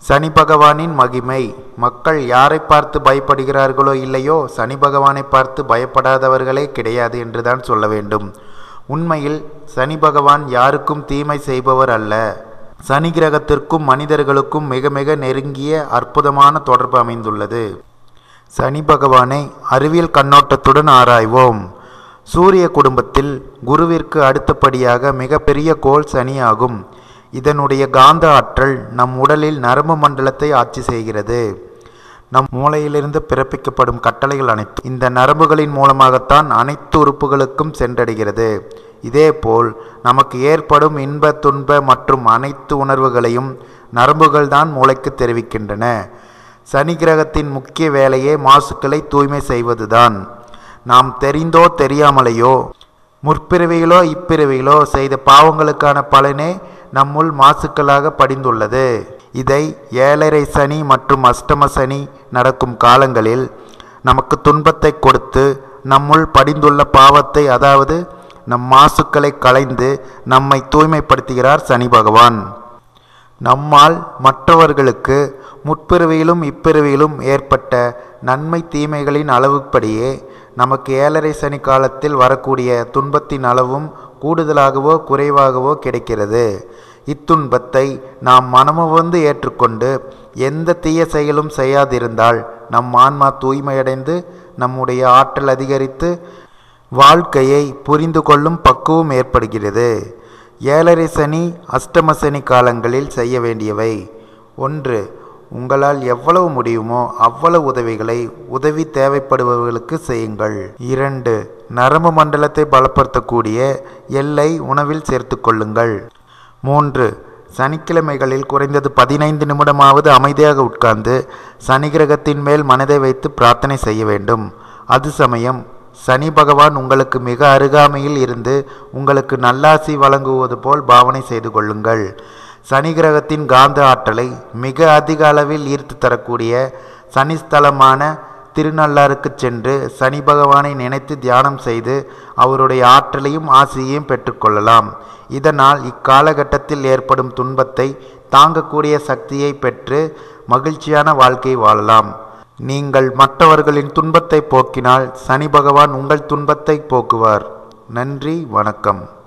சனி பகவானின் மகிமை மக்கள் யாரை பார்த்து பயப்படுகிறார்களோ இல்லையோ சனி பகவானை பார்த்து பயப்படாதவர்களே கிடையாது என்றுதான் சொல்ல வேண்டும் உண்மையில் சனி பகவான் யாருக்கும் தீமை செய்பவர் அல்ல சனி கிரகத்திற்கும் மனிதர்களுக்கும் மிக மிக நெருங்கிய அற்புதமான தொடர்பு அமைந்துள்ளது சனி பகவானை அறிவியல் கண்ணோட்டத்துடன் ஆராய்வோம் சூரிய குடும்பத்தில் குருவிற்கு அடுத்தபடியாக மிகப்பெரிய கோள் சனி ஆகும் இதனுடைய காந்த ஆற்றல் நம் உடலில் நரம்பு மண்டலத்தை ஆட்சி செய்கிறது நம் மூளையிலிருந்து பிறப்பிக்கப்படும் கட்டளைகள் அனைத்தும் இந்த நரம்புகளின் மூலமாகத்தான் அனைத்து உறுப்புகளுக்கும் சென்றடைகிறது இதேபோல் நமக்கு ஏற்படும் இன்ப துன்ப மற்றும் அனைத்து உணர்வுகளையும் நரம்புகள் தான் மூளைக்கு தெரிவிக்கின்றன சனி கிரகத்தின் முக்கிய வேலையே மாசுக்களை தூய்மை செய்வதுதான் நாம் தெரிந்தோ தெரியாமலேயோ முற்பிறவிகளோ இப்பிறவிகளோ செய்த பாவங்களுக்கான பலனே நம்முள் மாசுக்களாக படிந்துள்ளது இதை ஏழரை சனி மற்றும் அஷ்டம சனி நடக்கும் காலங்களில் நமக்கு துன்பத்தை கொடுத்து நம்முள் படிந்துள்ள பாவத்தை அதாவது நம் மாசுக்களை களைந்து நம்மை தூய்மைப்படுத்துகிறார் சனி பகவான் நம்மால் மற்றவர்களுக்கு முற்பிறவியிலும் இப்பிறவியிலும் ஏற்பட்ட நன்மை தீமைகளின் அளவுப்படியே நமக்கு ஏழரை சனி காலத்தில் வரக்கூடிய துன்பத்தின் அளவும் கூடுதலாகவோ குறைவாகவோ கிடைக்கிறது இத்துன்பத்தை நாம் மனமுவந்து ஏற்றுக்கொண்டு எந்த தீய செயலும் செய்யாதிருந்தால் நம் ஆன்மா தூய்மையடைந்து நம்முடைய ஆற்றல் அதிகரித்து வாழ்க்கையை புரிந்து கொள்ளும் பக்குவம் ஏற்படுகிறது ஏழரை சனி அஷ்டம சனி காலங்களில் செய்ய வேண்டியவை ஒன்று உங்களால் எவ்வளவு முடியுமோ அவ்வளவு உதவிகளை உதவி தேவைப்படுபவர்களுக்கு செய்யுங்கள் இரண்டு நரம்பு மண்டலத்தை பலப்படுத்தக்கூடிய எல்லை உணவில் சேர்த்து கொள்ளுங்கள் மூன்று சனிக்கிழமைகளில் குறைந்தது பதினைந்து நிமிடமாவது அமைதியாக உட்கார்ந்து சனி கிரகத்தின் மேல் மனதை வைத்து பிரார்த்தனை செய்ய வேண்டும் அது சமயம் சனி பகவான் உங்களுக்கு மிக அருகாமையில் இருந்து உங்களுக்கு நல்லாசி வழங்குவது போல் பாவனை செய்து கொள்ளுங்கள் சனி கிரகத்தின் காந்த ஆற்றலை மிக அதிக அளவில் ஈர்த்து தரக்கூடிய சனிஸ்தலமான திருநள்ளாருக்கு சென்று சனி பகவானை நினைத்து தியானம் செய்து அவருடைய ஆற்றலையும் ஆசையையும் பெற்றுக்கொள்ளலாம் இதனால் இக்காலகட்டத்தில் ஏற்படும் துன்பத்தை தாங்கக்கூடிய சக்தியை பெற்று மகிழ்ச்சியான வாழ்க்கை வாழலாம் நீங்கள் மற்றவர்களின் துன்பத்தை போக்கினால் சனி பகவான் உங்கள் துன்பத்தை போக்குவார் நன்றி வணக்கம்